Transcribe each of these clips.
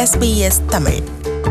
SBS Tamil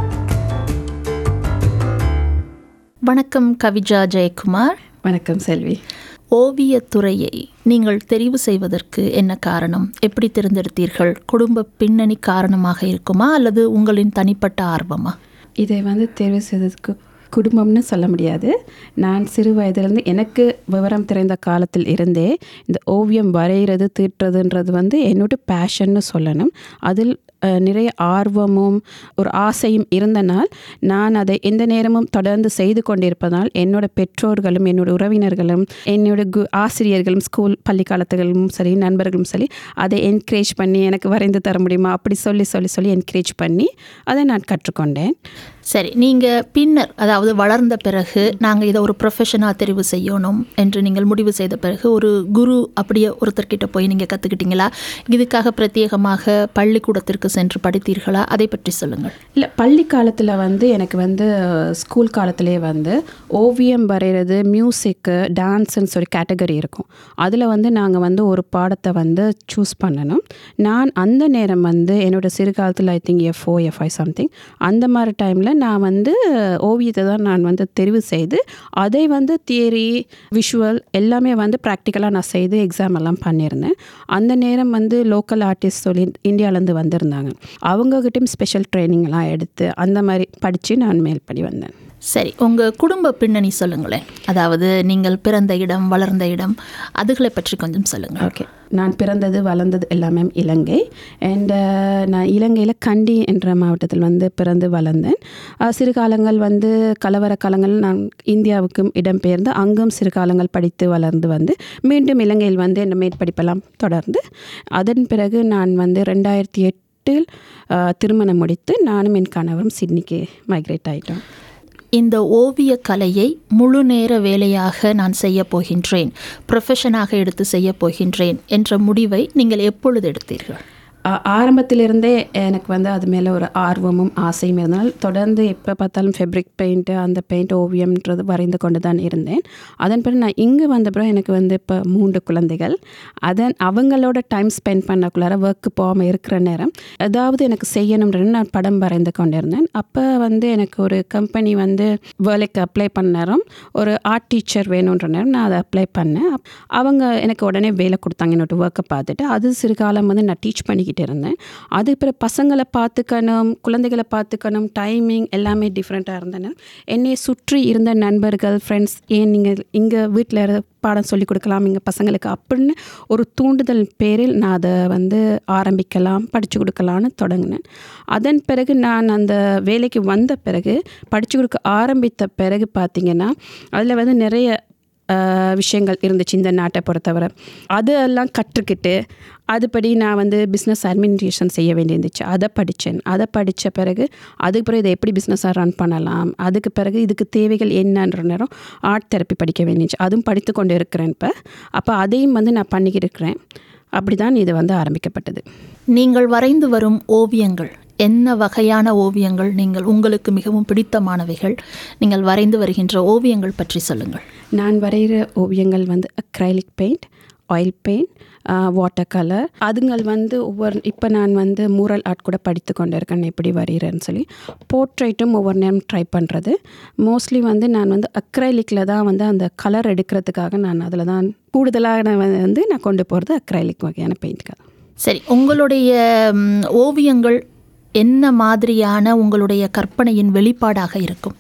வணக்கம் கவிஜா ஜெயக்குமார் வணக்கம் செல்வி ஓவியத்துறையை நீங்கள் தெரிவு செய்வதற்கு என்ன காரணம் எப்படி தேர்ந்தெடுத்தீர்கள் குடும்ப பின்னணி காரணமாக இருக்குமா அல்லது உங்களின் தனிப்பட்ட ஆர்வமா இதை வந்து தேர்வு செய்ததுக்கு குடும்பம்னு சொல்ல முடியாது நான் சிறு வயதிலிருந்து எனக்கு விவரம் தெரிந்த காலத்தில் இருந்தே இந்த ஓவியம் வரைகிறது தீட்டுறதுன்றது வந்து என்னோட பேஷன்னு சொல்லணும் அதில் அஹ், நிறைய ஆர்வமும் ஒரு ஆசையும் இருந்தனால் நான் அதை எந்த நேரமும் தொடர்ந்து செய்து கொண்டிருப்பதால் என்னோட பெற்றோர்களும் என்னோட உறவினர்களும் என்னோட கு ஆசிரியர்களும் ஸ்கூல் பள்ளி காலத்துகளும் சரி நண்பர்களும் சரி அதை என்கரேஜ் பண்ணி எனக்கு வரைந்து தர முடியுமா அப்படி சொல்லி சொல்லி சொல்லி என்கரேஜ் பண்ணி அதை நான் கற்றுக்கொண்டேன் சரி நீங்கள் பின்னர் அதாவது வளர்ந்த பிறகு நாங்கள் இதை ஒரு ப்ரொஃபஷனாக தெரிவு செய்யணும் என்று நீங்கள் முடிவு செய்த பிறகு ஒரு குரு அப்படியே ஒருத்தர்கிட்ட போய் நீங்கள் கற்றுக்கிட்டீங்களா இதுக்காக பிரத்யேகமாக பள்ளிக்கூடத்திற்கு சென்று படித்தீர்களா அதை பற்றி சொல்லுங்கள் இல்லை பள்ளி காலத்தில் வந்து எனக்கு வந்து ஸ்கூல் காலத்திலே வந்து ஓவியம் வரைகிறது மியூசிக்கு டான்ஸுன்னு சொல்லி கேட்டகரி இருக்கும் அதில் வந்து நாங்கள் வந்து ஒரு பாடத்தை வந்து சூஸ் பண்ணணும் நான் அந்த நேரம் வந்து என்னோட சிறு காலத்தில் I think F O F I something அந்த மாதிரி டைமில் நான் வந்து ஓவியத்தை தான் நான் வந்து தெரிவு செய்து அதை வந்து தியரி விஷுவல் எல்லாமே வந்து ப்ராக்டிக்கலாக நான் செய்து எக்ஸாம் எல்லாம் பண்ணியிருந்தேன் அந்த நேரம் வந்து லோக்கல் ஆர்டிஸ்ட் சொல்லி இந்தியாவிலேருந்து வந்திருந்தாங்க அவங்கக்கிட்டையும் ஸ்பெஷல் ட்ரைனிங்லாம் எடுத்து அந்த மாதிரி படித்து நான் மேல் படி வந்தேன் சரி உங்கள் குடும்ப பின்னணி சொல்லுங்களேன் அதாவது நீங்கள் பிறந்த இடம் வளர்ந்த இடம் அதுகளை பற்றி கொஞ்சம் சொல்லுங்கள் ஓகே நான் பிறந்தது வளர்ந்தது எல்லாமே இலங்கை அண்ட் நான் இலங்கையில் கண்டி என்ற மாவட்டத்தில் வந்து பிறந்து வளர்ந்தேன் அஹ், சிறு காலங்கள் வந்து கலவர காலங்கள் நான் இந்தியாவுக்கும் இடம்பெயர்ந்து அங்கும் சிறு காலங்கள் படித்து வளர்ந்து வந்து மீண்டும் இலங்கையில் வந்து என் மேற்படிப்பெல்லாம் தொடர்ந்து அதன் பிறகு நான் வந்து ரெண்டாயிரத்தி எட்டில் அஹ், திருமணம் முடித்து நானும் என் கணவரும் சிட்னிக்கு மைக்ரேட் ஆகிட்டோம் இந்த ஓவிய கலையை முழு நேர வேலையாக நான் செய்ய போகின்றேன் ப்ரொஃபஷனாக எடுத்து செய்ய போகின்றேன் என்ற முடிவை நீங்கள் எப்பொழுது எடுத்தீர்கள் ஆ- ஆரம்பத்திலிருந்தே எனக்கு வந்து அது மேலே ஒரு ஆர்வமும் ஆசையும் இருந்தனால் தொடர்ந்து எப்போ பார்த்தாலும் ஃபெப்ரிக் பெயிண்ட்டு அந்த பெயிண்ட் ஓவியம்ன்றது வரைந்து கொண்டு தான் இருந்தேன் அதன் பிறகு நான் இங்கே வந்த பிறகு எனக்கு வந்து இப்போ மூன்று குழந்தைகள் அதன் அவங்களோட டைம் ஸ்பெண்ட் பண்ணக்குள்ளார ஒர்க்கு போகாமல் இருக்கிற நேரம் ஏதாவது எனக்கு செய்யணும்ன்றது நான் படம் வரைந்து கொண்டிருந்தேன் அப்போ வந்து எனக்கு ஒரு கம்பெனி வந்து வேலைக்கு அப்ளை பண்ண நேரம் ஒரு ஆர்ட் டீச்சர் வேணுன்ற நேரம் நான் அதை அப்ளை பண்ணேன் அப்- அவங்க எனக்கு உடனே வேலை கொடுத்தாங்க என்னோட ஒர்க்கை பார்த்துட்டு அது சிறு காலம் வந்து நான் டீச் பண்ணிக்கிட்டு இருந்தேன் அது பிறகு பசங்களை பார்த்துக்கணும் குழந்தைகளை பார்த்துக்கணும் டைமிங் எல்லாமே டிஃப்ரெண்ட்டாக இருந்தேன் என்னை சுற்றி இருந்த நண்பர்கள் ஃப்ரெண்ட்ஸ் ஏன் நீங்கள் இங்கே வீட்டில் பாடம் சொல்லி கொடுக்கலாம் இங்கே பசங்களுக்கு அப்படின்னு ஒரு தூண்டுதல் பேரில் நான் அதை வந்து ஆரம்பிக்கலாம் படித்து கொடுக்கலான்னு தொடங்கினேன் அதன் பிறகு நான் அந்த வேலைக்கு வந்த பிறகு படித்து கொடுக்க ஆரம்பித்த பிறகு பார்த்திங்கன்னா அதில் வந்து நிறைய ஆஹ், விஷயங்கள் இருந்துச்சு இந்த நாட்டை பொறுத்தவரை அதெல்லாம் கற்றுக்கிட்டு அதுபடி நான் வந்து பிஸ்னஸ் அட்மினிஸ்ட்ரேஷன் செய்ய வேண்டியிருந்துச்சு அதை படித்தேன் அதை படித்த பிறகு அதுக்கு பிறகு இதை எப்படி பிஸ்னஸாக ரன் பண்ணலாம் அதுக்கு பிறகு இதுக்கு தேவைகள் என்னன்ற நேரம் ஆர்ட் தெரப்பி படிக்க வேண்டியச்சு அதுவும் படித்து கொண்டு இருக்கிறேன் இப்போ அப்போ அதையும் வந்து நான் பண்ணிக்கிட்டு இருக்கிறேன் அப்படி தான் இது வந்து ஆரம்பிக்கப்பட்டது நீங்கள் வரைந்து வரும் ஓவியங்கள் என்ன வகையான ஓவியங்கள் நீங்கள் உங்களுக்கு மிகவும் பிடித்தமானவைகள் நீங்கள் வரைந்து வருகின்ற ஓவியங்கள் பற்றி சொல்லுங்கள் நான் வரைகிற ஓவியங்கள் வந்து acrylic paint oil paint water colour அதுங்கள் வந்து ஒவ்வொரு இப்போ நான் வந்து மூரல் ஆர்ட் கூட படித்து கொண்டு இருக்கேன் எப்படி வரைகிறேன்னு சொல்லி போர்ட்ரேட்டும் ஒவ்வொரு நேரம் ட்ரை பண்ணுறது மோஸ்ட்லி வந்து நான் வந்து அக்ரைலிக்கில் தான் வந்து அந்த கலர் எடுக்கிறதுக்காக நான் அதில் தான் கூடுதலாக நான் வந்து நான் கொண்டு போகிறது அக்ரைலிக் வகையான பெயிண்ட்காக சரி உங்களுடைய ம், ஓவியங்கள் என்ன மாதிரியான உங்களுடைய கற்பனையின் வெளிப்பாடாக இருக்கும்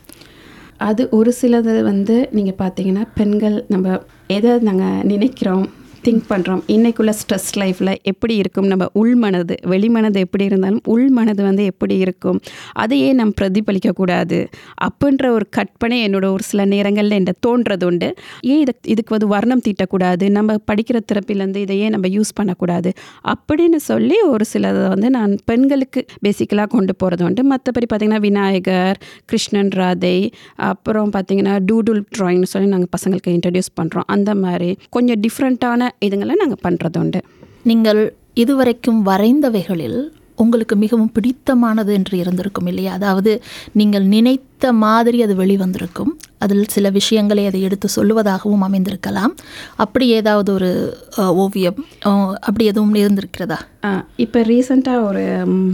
அது ஒரு சிலது வந்து நீங்கள் பார்த்தீங்கன்னா பெண்கள் நம்ம எதை நாங்கள் நினைக்கிறோம் திங்க் பண்ணுறோம் இன்னைக்குள்ள ஸ்ட்ரெஸ் லைஃப்பில் எப்படி இருக்கும் நம்ம உள்மனது வெளிமனது எப்படி இருந்தாலும் உள்மனது வந்து எப்படி இருக்கும் அதையே நம்ம பிரதிபலிக்கக்கூடாது அப்படின்ற ஒரு கற்பனை என்னோட ஒரு சில நேரங்களில் என்ன தோன்றது உண்டு ஏன் இது இதுக்கு வந்து வர்ணம் தீட்டக்கூடாது நம்ம படிக்கிற திறப்பிலேருந்து இதை ஏன் நம்ம யூஸ் பண்ணக்கூடாது அப்படின்னு சொல்லி ஒரு சிலதை வந்து நான் பெண்களுக்கு பேசிக்கலாக கொண்டு போகிறது உண்டு மற்றபடி பார்த்திங்கன்னா விநாயகர் கிருஷ்ணன் ராதை அப்புறம் பார்த்திங்கன்னா டூடுல் ட்ராயிங்னு சொல்லி நாங்கள் பசங்களுக்கு இன்ட்ரடியூஸ் பண்ணுறோம் அந்த மாதிரி கொஞ்சம் டிஃப்ரெண்ட்டான இதுங்களை நாங்கள் பண்ணுறது உண்டு நீங்கள் இதுவரைக்கும் வரைந்தவைகளில் உங்களுக்கு மிகவும் பிடித்தமானது என்று இருந்திருக்கும் இல்லையா அதாவது நீங்கள் நினைத்த மாதிரி அது வெளிவந்திருக்கும் அதில் சில விஷயங்களை அதை எடுத்து சொல்லுவதாகவும் அமைந்திருக்கலாம் அப்படி ஏதாவது ஒரு அஹ், ஓவியம் அஹ், அப்படி எதுவும் இருந்திருக்கிறதா இப்போ ரீசெண்டாக ஒரு ம்,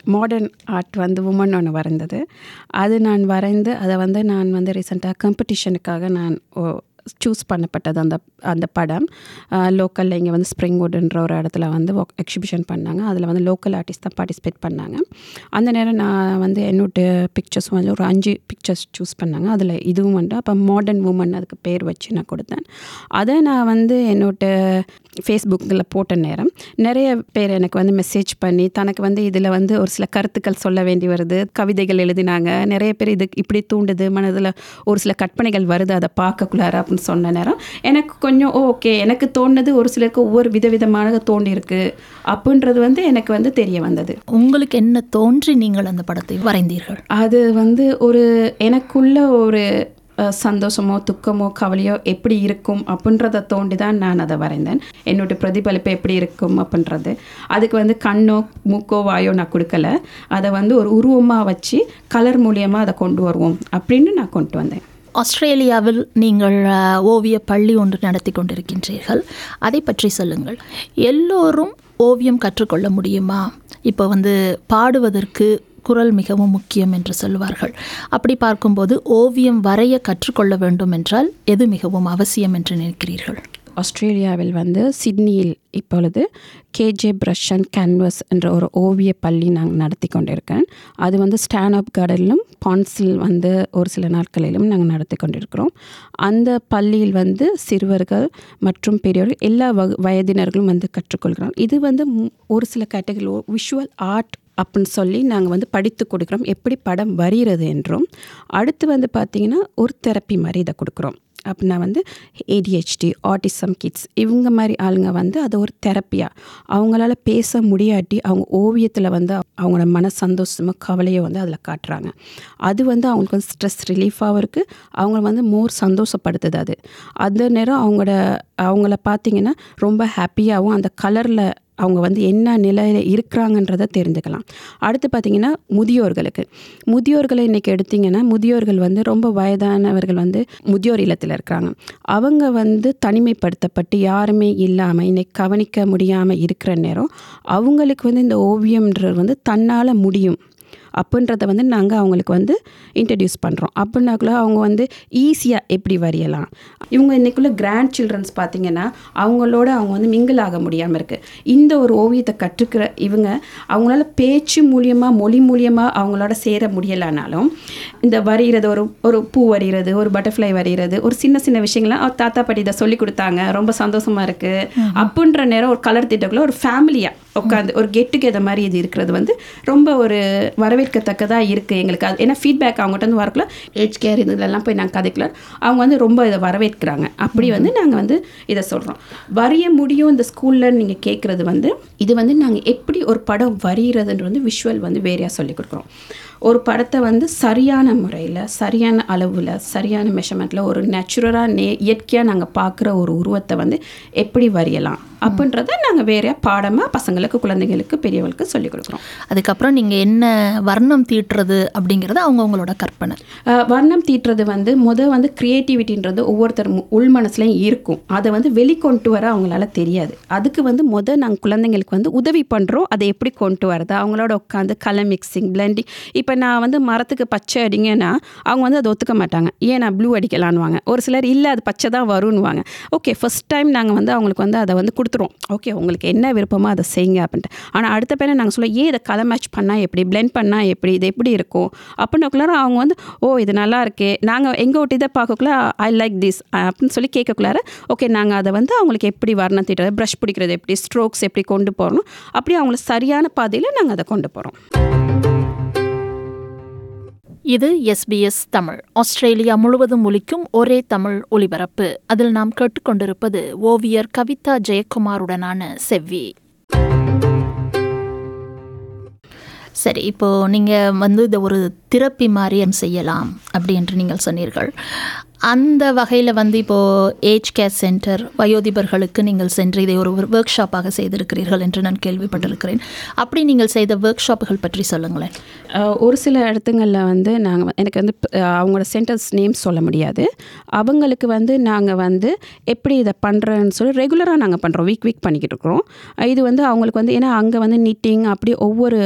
மாடர்ன் ஆர்ட் வந்து உமன் ஒன்று வரைந்தது அது நான் வரைந்து அதை வந்து நான் வந்து ரீசெண்டாக காம்படிஷனுக்காக நான் சூஸ் பண்ணப்பட்டது அந்த அந்த படம் லோக்கலில் இங்கே வந்து ஸ்ப்ரிங்வுட்ன்ற ஒரு இடத்துல வந்து எக்ஸிபிஷன் பண்ணாங்க அதில் வந்து லோக்கல் ஆர்டிஸ்ட் தான் பார்ட்டிசிபேட் பண்ணாங்க அந்த நேரம் நான் வந்து என்னோட பிக்சர்ஸ் வந்து ஒரு அஞ்சு பிக்சர்ஸ் சூஸ் பண்ணாங்க அதில் இதுவும் வந்து அப்போ மாடர்ன் உமன் அதுக்கு பேர் வச்சு நான் கொடுத்தேன் அதை நான் வந்து என்னோட ஃபேஸ்புக்கில் போட்ட நேரம் நிறைய பேர் எனக்கு வந்து மெசேஜ் பண்ணி தனக்கு வந்து இதில் வந்து ஒரு சில கருத்துக்கள் சொல்ல வேண்டி வருது கவிதைகள் எழுதினாங்க நிறைய பேர் இது இப்படி தூண்டுது மனதில் ஒரு சில கற்பனைகள் வருது அதை பார்க்கக்குள்ளார அப்படின்னு சொன்ன நேரம் எனக்கு கொஞ்சம் ஓகே எனக்கு தோணுது ஒரு சிலருக்கு ஒவ்வொரு விதவிதமான தோண்டியிருக்கு அப்படின்றது வந்து எனக்கு வந்து தெரிய வந்தது உங்களுக்கு என்ன தோன்றி நீங்கள் அந்த படத்தை வரைந்தீர்கள் அது வந்து ஒரு எனக்குள்ள ஒரு அஹ், சந்தோஷமோ துக்கமோ கவலையோ எப்படி இருக்கும் அப்படின்றத தோண்டி தான் நான் அதை வரைந்தேன் என்னோட பிரதிபலிப்பு எப்படி இருக்கும் அப்படின்றது அதுக்கு வந்து கண்ணோ மூக்கோ வாயோ நான் கொடுக்கல அதை வந்து ஒரு உருவமாக வச்சு கலர் மூலியமாக அதை கொண்டு வருவோம் அப்படின்னு நான் கொண்டு வந்தேன் ஆஸ்திரேலியாவில் நீங்கள் அஹ், ஓவிய பள்ளி ஒன்று நடத்தி கொண்டிருக்கின்றீர்கள் அதை பற்றி சொல்லுங்கள் எல்லோரும் ஓவியம் கற்றுக்கொள்ள முடியுமா இப்போ வந்து பாடுவதற்கு குரல் மிகவும் முக்கியம் என்று சொல்வார்கள் அப்படி பார்க்கும்போது ஓவியம் வரைய கற்றுக்கொள்ள வேண்டும் என்றால் எது மிகவும் அவசியம் என்று நினைக்கிறீர்கள் ஆஸ்திரேலியாவில் வந்து சிட்னியில் இப்பொழுது கேஜே பிரஷ் அண்ட் கேன்வஸ் என்ற ஒரு ஓவிய பள்ளி நான் நடத்தி கொண்டிருக்கேன் அது வந்து ஸ்டாண்ட் அப் கார்டனிலும் பான்ஸில் வந்து ஒரு சில நாட்களிலும் நாங்கள் நடத்தி கொண்டிருக்கிறோம் அந்த பள்ளியில் வந்து சிறுவர்கள் மற்றும் பெரியவர்கள் எல்லா வகு வயதினர்களும் வந்து கற்றுக்கொள்கிறோம் இது வந்து மு- ஒரு சில கேட்டகரி விஷுவல் ஆர்ட் அப்படின்னு சொல்லி நாங்கள் வந்து படித்து கொடுக்குறோம் எப்படி படம் வரைகிறது என்றும் அடுத்து வந்து பார்த்திங்கன்னா ஒரு தெரப்பி மாதிரி இதை கொடுக்குறோம் அப்படின்னா வந்து ஏடிஹெச்டி ஆட்டிசம் கிட்ஸ் இவங்க மாதிரி ஆளுங்க வந்து அது ஒரு தெரப்பியாக அவங்களால பேச முடியாட்டி அவங்க ஓவியத்தில் வந்து அவங்களோட மன சந்தோஷமோ கவலையோ வந்து அதில் காட்டுறாங்க அது வந்து அவங்களுக்கு வந்து ஸ்ட்ரெஸ் ரிலீஃபாகவும் இருக்குது அவங்கள வந்து மோர் சந்தோஷப்படுத்துது அது அந்த நேரம் அவங்களோட அவங்கள பார்த்தீங்கன்னா ரொம்ப ஹாப்பியாகவும் அந்த கலரில் அவங்க வந்து என்ன நிலையில் இருக்கிறாங்கன்றதை தெரிஞ்சுக்கலாம் அடுத்து பார்த்திங்கன்னா முதியோர்களுக்கு முதியோர்களை இன்றைக்கி எடுத்திங்கன்னா முதியோர்கள் வந்து ரொம்ப வயதானவர்கள் வந்து முதியோர் இல்லத்தில் இருக்கிறாங்க அவங்க வந்து தனிமைப்படுத்தப்பட்டு யாருமே இல்லாமல் இன்னைக்கு கவனிக்க முடியாமல் இருக்கிற நேரம் அவங்களுக்கு வந்து இந்த ஓவியம்ன்றது வந்து தன்னால் முடியும் அப்படின்றத வந்து நாங்கள் அவங்களுக்கு வந்து இன்ட்ரடியூஸ் பண்ணுறோம் அப்படின்னாக்குள்ள அவங்க வந்து ஈஸியாக எப்படி வரையலாம் இவங்க இன்றைக்குள்ள கிராண்ட் சில்ட்ரன்ஸ் பார்த்தீங்கன்னா அவங்களோட அவங்க வந்து மிங்கிள் ஆக முடியாமல் இருக்குது இந்த ஒரு ஓவியத்தை கற்றுக்கிற இவங்க அவங்களால பேச்சு மூலியமாக மொழி மூலியமாக அவங்களோட சேர முடியலைனாலும் இந்த வரைகிறது ஒரு ஒரு பூ வரைகிறது ஒரு பட்டர்ஃப்ளை வரைகிறது ஒரு சின்ன சின்ன விஷயங்கள்லாம் அவர் தாத்தா பாட்டி இதை சொல்லி கொடுத்தாங்க ரொம்ப சந்தோஷமாக இருக்குது அப்படின்ற நேரம் ஒரு கலர் திட்டக்குள்ள ஒரு ஃபேமிலியாக உட்காந்து ஒரு கெட் டுகெதர் மாதிரி இது இருக்கிறது வந்து ரொம்ப ஒரு வரவேற்கத்தக்கதாக இருக்குது எங்களுக்கு அது ஏன்னா ஃபீட்பேக் அவங்ககிட்ட வந்து வரக்குள்ள ஏஜ் கேர் இதுலலாம் போய் நாங்கள் கதைக்கல அவங்க வந்து ரொம்ப இதை வரவேற்கிறாங்க அப்படி வந்து நாங்கள் வந்து இதை சொல்கிறோம் வரைய முடியும் இந்த ஸ்கூலில் நீங்கள் கேட்குறது வந்து இது வந்து நாங்கள் எப்படி ஒரு படம் வரைகிறதுன்ற வந்து விஷுவல் வந்து வேறையாக சொல்லி கொடுக்குறோம் ஒரு படத்தை வந்து சரியான முறையில் சரியான அளவில் சரியான மெஷர்மெண்ட்டில் ஒரு நேச்சுரலாக நே இயற்கையாக நாங்கள் பார்க்குற ஒரு உருவத்தை வந்து எப்படி வரையலாம் அப்படின்றத நாங்கள் வேறையாக பாடமாக பசங்களுக்கு குழந்தைங்களுக்கு பெரியவங்களுக்கு சொல்லிக் கொடுக்குறோம் அதுக்கப்புறம் நீங்கள் என்ன வர்ணம் தீட்டுறது அப்படிங்கிறது அவங்கவுங்களோட கற்பனை அஹ் வர்ணம் தீட்டுறது வந்து முத வந்து க்ரியேட்டிவிட்டின்றது ஒவ்வொருத்தர் மு- உள் மனசுலையும் இருக்கும் அதை வந்து வெளிக்கொண்டு வர அவங்களால தெரியாது அதுக்கு வந்து முத நாங்கள் குழந்தைங்களுக்கு வந்து உதவி பண்ணுறோம் அதை எப்படி கொண்டு வரது அவங்களோட உட்காந்து கலர் மிக்சிங் பிளெண்டிங் இப்போ நான் வந்து மரத்துக்கு பச்சை அடிங்கன்னா அவங்க வந்து அதை ஒத்துக்க மாட்டாங்க ஏன் நான் ப்ளூ அடிக்கலான்னுவாங்க ஒரு சிலர் இல்லை அது பச்சை தான் வரும்னுவாங்க ஓகே ஃபர்ஸ்ட் டைம் நாங்கள் வந்து அவங்களுக்கு வந்து அதை வந்து கொடுத்துருவோம் ஓகே உங்களுக்கு என்ன விருப்பமோ அதை செய்யுங்க அப்படின்ட்டு ஆனால் அடுத்த பேரை நாங்கள் சொல்ல ஏன் இதை கலர் மேட்ச் பண்ணால் எப்படி blend பண்ணால் எப்படி இது எப்படி இருக்கும் அப்படின்னக்குள்ளார அவங்க வந்து ஓ இது நல்லா இருக்கே நாங்கள் எங்கள் ஒட்டி இதை பார்க்கக்குள்ள ஐ லைக் திஸ் அப்படின்னு சொல்லி கேட்கக்குள்ளார ஓகே நாங்கள் அதை வந்து அவங்களுக்கு எப்படி வர்ணம் தீட்டுறது ப்ரஷ் பிடிக்கிறது எப்படி ஸ்ட்ரோக்ஸ் எப்படி கொண்டு போகணும் அப்படி அவங்களுக்கு சரியான பாதையில் நாங்கள் அதை கொண்டு போகிறோம் இது எஸ்பிஎஸ் தமிழ் ஆஸ்திரேலியா முழுவதும் ஒலிக்கும் ஒரே தமிழ் ஒலிபரப்பு அதில் நாம் கேட்டுக்கொண்டிருப்பது ஓவியர் கவிதா ஜெயக்குமாருடனான செவ்வி சரி இப்போ நீங்கள் வந்து இதை ஒரு திறப்பி மாதிரி செய்யலாம் அப்படி என்று நீங்கள் சொன்னீர்கள் அந்த வகையில் வந்து இப்போது ஏஜ் கேர் சென்டர் வயோதிபர்களுக்கு நீங்கள் சென்று இதை ஒரு ஒர்க் ஷாப்பாக செய்திருக்கிறீர்கள் என்று நான் கேள்விப்பட்டிருக்கிறேன் அப்படி நீங்கள் செய்த ஒர்க் ஷாப்புகள் பற்றி சொல்லுங்களேன் அஹ் ஒரு சில இடத்துங்களில் வந்து நாங்கள் எனக்கு வந்து அஹ் அவங்களோட சென்டர்ஸ் நேம் சொல்ல முடியாது அவங்களுக்கு வந்து நாங்கள் வந்து எப்படி இதை பண்ணுறேன்னு சொல்லி ரெகுலராக நாங்கள் பண்ணுறோம் வீக் வீக் பண்ணிக்கிட்டு இருக்கிறோம் இது வந்து அவங்களுக்கு வந்து ஏன்னா அங்கே வந்து நிட்டிங் அப்படி ஒவ்வொரு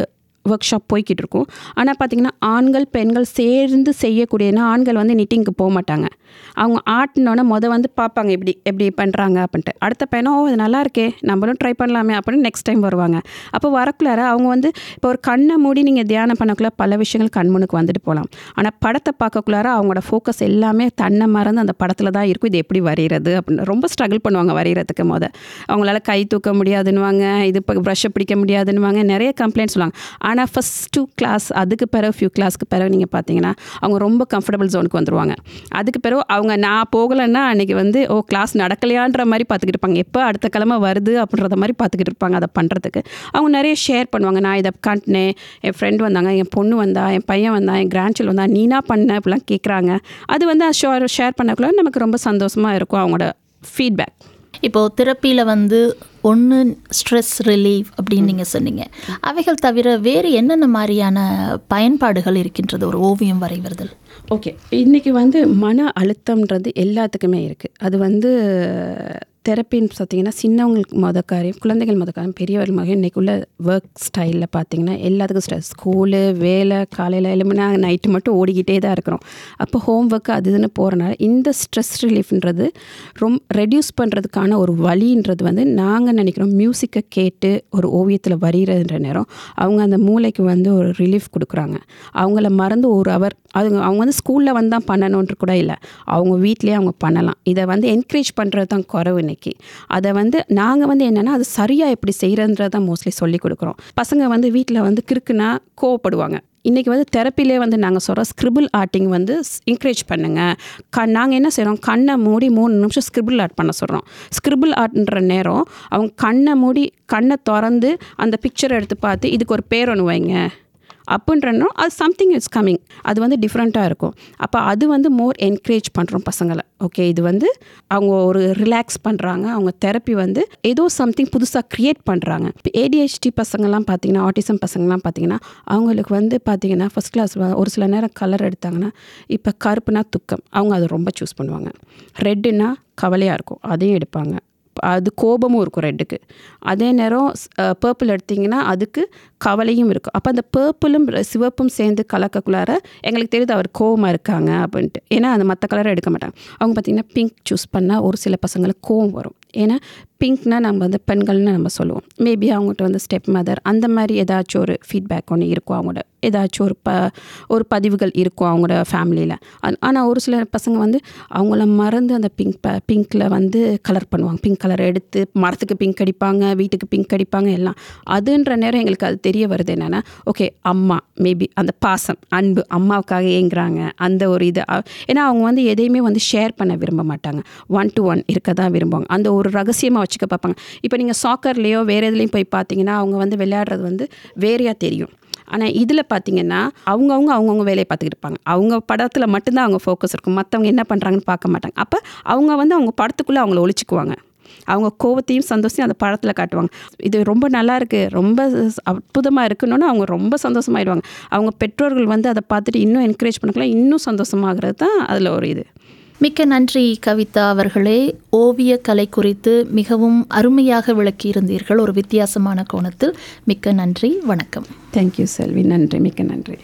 ஒர்க் ஷாப் போய்கிட்டு இருக்கும் ஆனால் பார்த்தீங்கன்னா ஆண்கள் பெண்கள் சேர்ந்து செய்யக்கூடியனா ஆண்கள் வந்து நிட்டிங்க்கு போக மாட்டாங்க அவங்க ஆட்டினோடனே மொதல் வந்து பார்ப்பாங்க இப்படி எப்படி பண்ணுறாங்க அப்படின்ட்டு அடுத்த பையனும் ஓ இது நல்லா இருக்கே நம்மளும் ட்ரை பண்ணலாமே அப்படின்னு நெக்ஸ்ட் டைம் வருவாங்க அப்போ வரக்குள்ளார அவங்க வந்து இப்போ ஒரு கண்ணை மூடி நீங்கள் தியானம் பண்ணக்குள்ள பல விஷயங்கள் கண்முனுக்கு வந்துட்டு போகலாம் ஆனால் படத்தை பார்க்கக்குள்ளார அவங்களோட ஃபோக்கஸ் எல்லாமே தன்னை மறந்து அந்த படத்தில் தான் இருக்கும் இது எப்படி வரைகிறது அப்படின்னு ரொம்ப ஸ்ட்ரகிள் பண்ணுவாங்க வரைகிறதுக்கு முத அவங்களால கை தூக்க முடியாதுன்னுவாங்க இது இப்போ ப்ரஷ்ஷை பிடிக்க முடியாதுன்னுவாங்க நிறைய கம்ப்ளைண்ட்ஸ் சொல்லுவாங்க ஆனால் ஃபஸ்ட் டூ கிளாஸ் அதுக்கு பிறகு ஃபியூ கிளாஸ்க்கு பிறகு நீங்கள் பார்த்தீங்கன்னா அவங்க ரொம்ப கம்ஃபர்டபுள் ஜோனுக்கு வந்துருவாங்க அதுக்கு பிறகு அவங்க நான் போகலைன்னா அன்றைக்கி வந்து ஓ கிளாஸ் நடக்கலையான்ற மாதிரி பார்த்துக்கிட்டு இருப்பாங்க எப்போ அடுத்த கிழமை வருது அப்படின்றத மாதிரி பார்த்துக்கிட்டு இருப்பாங்க அதை பண்ணுறதுக்கு அவங்க நிறைய ஷேர் பண்ணுவாங்க நான் இதை காட்டினேன் என் ஃப்ரெண்ட் வந்தாங்க என் பொண்ணு வந்தா என் பையன் வந்தான் என் கிராண்ட் சில் வந்தா நீனா பண்ண அப்படிலாம் கேட்குறாங்க அது வந்து ஷேர் ஷேர் பண்ணக்குள்ள நமக்கு ரொம்ப சந்தோஷமாக இருக்கும் அவங்களோட ஃபீட்பேக் இப்போது தெரப்பியில் வந்து ஒன்று ஸ்ட்ரெஸ் ரிலீஃப் அப்படின்னு நீங்கள் சொன்னீங்க அவைகள் தவிர வேறு என்னென்ன மாதிரியான பயன்பாடுகள் இருக்கின்றது ஒரு ஓவியம் வரைவதில் ஓகே இன்றைக்கி வந்து மன அழுத்தம்ன்றது எல்லாத்துக்குமே இருக்குது அது வந்து தெரப்பின்னு பார்த்தீங்கன்னா சின்னவங்களுக்கு மொத காரியம் குழந்தைகள் மொத காரியம் பெரியவர்கள் மகன் இன்றைக்குள்ள ஒர்க் ஸ்டைலில் பார்த்தீங்கன்னா எல்லாத்துக்கும் ஸ்ட்ரெஸ் ஸ்கூலு வேலை காலையில் எழுமினா நைட்டு மட்டும் ஓடிக்கிட்டே தான் இருக்கிறோம் அப்போ ஹோம் ஒர்க்கு அது இதுன்னு போகிறனால இந்த ஸ்ட்ரெஸ் ரிலீஃப்ன்றது ரொம்ப ரெடியூஸ் பண்ணுறதுக்கான ஒரு வழின்றது வந்து நாங்கள் நினைக்கிறோம் மியூசிக்கை கேட்டு ஒரு ஓவியத்தில் வரைகிறதுன்ற நேரம் அவங்க அந்த மூளைக்கு வந்து ஒரு ரிலீஃப் கொடுக்குறாங்க அவங்கள மறந்து ஒரு அவர் அது அவங்க வந்து ஸ்கூலில் வந்து தான் பண்ணணுன்ற கூட இல்லை அவங்க வீட்லேயே அவங்க பண்ணலாம் இதை வந்து என்கரேஜ் பண்ணுறது தான் குறவு இன்னைக்கு அதை வந்து நாங்கள் வந்து என்னென்னா அது சரியாக எப்படி செய்கிறதுன்றது தான் மோஸ்ட்லி சொல்லி கொடுக்குறோம் பசங்க வந்து வீட்டில் வந்து கிறுக்குனா கோவப்படுவாங்க இன்றைக்கி வந்து தெரப்பிலே வந்து நாங்கள் சொல்கிறோம் ஸ்கிரிபிள் ஆர்ட்டிங் வந்து என்கரேஜ் பண்ணுங்கள் க நாங்கள் என்ன செய்கிறோம் கண்ணை மூடி மூணு நிமிஷம் ஸ்கிரிபிள் ஆர்ட் பண்ண சொல்கிறோம் ஸ்கிரிபிள் ஆர்ட்ன்ற நேரம் அவங்க கண்ணை மூடி கண்ணை திறந்து அந்த பிக்சரை எடுத்து பார்த்து இதுக்கு ஒரு பேர் ஒன்று வைங்க அப்படின்றனோ அது சம்திங் இஸ் கம்மிங் அது வந்து டிஃப்ரெண்ட்டாக இருக்கும் அப்போ அது வந்து மோர் என்கரேஜ் பண்ணுறோம் பசங்களை ஓகே இது வந்து அவங்க ஒரு ரிலாக்ஸ் பண்ணுறாங்க அவங்க தெரப்பி வந்து ஏதோ சம்திங் புதுசாக க்ரியேட் பண்ணுறாங்க இப்போ ஏடிஹெச்டி பசங்கள்லாம் பார்த்தீங்கன்னா ஆட்டிசம் பசங்கள்லாம் பார்த்தீங்கன்னா அவங்களுக்கு வந்து பார்த்தீங்கன்னா ஃபஸ்ட் கிளாஸ் ஒரு சில நேரம் கலர் எடுத்தாங்கன்னா இப்போ கருப்புனா துக்கம் அவங்க அதை ரொம்ப சூஸ் பண்ணுவாங்க ரெட்டுனா கவலையாக இருக்கும் அதையும் எடுப்பாங்க அது கோபமும் இருக்கும் ரெட்டுக்கு அதே நேரம் பர்பிள் எடுத்திங்கன்னா அதுக்கு கவலையும் இருக்கும் அப்போ அந்த பர்பிளும் சிவப்பும் சேர்ந்து கலக்கக்குள்ளார எங்களுக்கு தெரியுது அவர் கோவமாக இருக்காங்க அப்படின்ட்டு ஏன்னா அந்த மற்ற கலரை எடுக்க மாட்டாங்க அவங்க பார்த்திங்கன்னா பிங்க் சூஸ் பண்ணால் ஒரு சில பசங்களுக்கு கோவம் வரும் ஏன்னா பிங்க்னா நம்ம வந்து பெண்கள்னு நம்ம சொல்லுவோம் மேபி அவங்ககிட்ட வந்து ஸ்டெப் மதர் அந்த மாதிரி ஏதாச்சும் ஒரு ஃபீட்பேக் ஒன்று இருக்கும் அவங்களோட ஏதாச்சும் ஒரு ப ஒரு பதிவுகள் இருக்கும் அவங்களோட ஃபேமிலியில் ஆனால் ஒரு சில பசங்க வந்து அவங்கள மறந்து அந்த பிங்க் ப பிங்க்கில் வந்து கலர் பண்ணுவாங்க பிங்க் கலர் எடுத்து மரத்துக்கு பிங்க் அடிப்பாங்க வீட்டுக்கு பிங்க் அடிப்பாங்க எல்லாம் அதுன்ற நேரம் எங்களுக்கு அது தெரிய வருது என்னென்னா ஓகே அம்மா மேபி அந்த பாசம் அன்பு அம்மாவுக்காக ஏங்குறாங்க அந்த ஒரு இது ஏன்னா அவங்க வந்து எதையுமே வந்து ஷேர் பண்ண விரும்ப மாட்டாங்க ஒன் டு ஒன் இருக்க தான் விரும்புவாங்க அந்த ஒரு ரகசியமாக வச்சுக்க பார்ப்பாங்க இப்போ நீங்கள் சாக்கர்லேயோ வேறு எதுலேயும் போய் பார்த்தீங்கன்னா அவங்க வந்து விளையாடுறது வந்து வேறையாக தெரியும் ஆனால் இதில் பார்த்தீங்கன்னா அவங்கவுங்க அவங்கவுங்க வேலையை பார்த்துக்கிட்டு இருப்பாங்க அவங்க படத்தில் மட்டும்தான் அவங்க ஃபோக்கஸ் இருக்கும் மற்றவங்க என்ன பண்ணுறாங்கன்னு பார்க்க மாட்டாங்க அப்போ அவங்க வந்து அவங்க படத்துக்குள்ளே அவங்கள ஒழிச்சிக்குவாங்க அவங்க கோவத்தையும் சந்தோஷத்தையும் அந்த படத்தில் காட்டுவாங்க இது ரொம்ப நல்லா இருக்குது ரொம்ப அற்புதமாக இருக்குன்னு அவங்க ரொம்ப சந்தோஷமாயிடுவாங்க அவங்க பெற்றோர்கள் வந்து அதை பார்த்துட்டு இன்னும் என்கரேஜ் பண்ணக்கலாம் இன்னும் சந்தோஷமாகிறது தான் அதில் ஒரு இது மிக்க நன்றி கவிதா அவர்களே ஓவிய கலை குறித்து மிகவும் அருமையாக விளக்கியிருந்தீர்கள் ஒரு வித்தியாசமான கோணத்தில் மிக்க நன்றி வணக்கம் தேங்க்யூ செல்வி நன்றி மிக்க நன்றி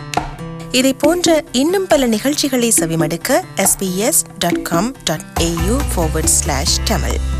இதை போன்ற இன்னும் பல நிகழ்ச்சிகளை செவிமடுக்க sbs.com.au forward slash tamil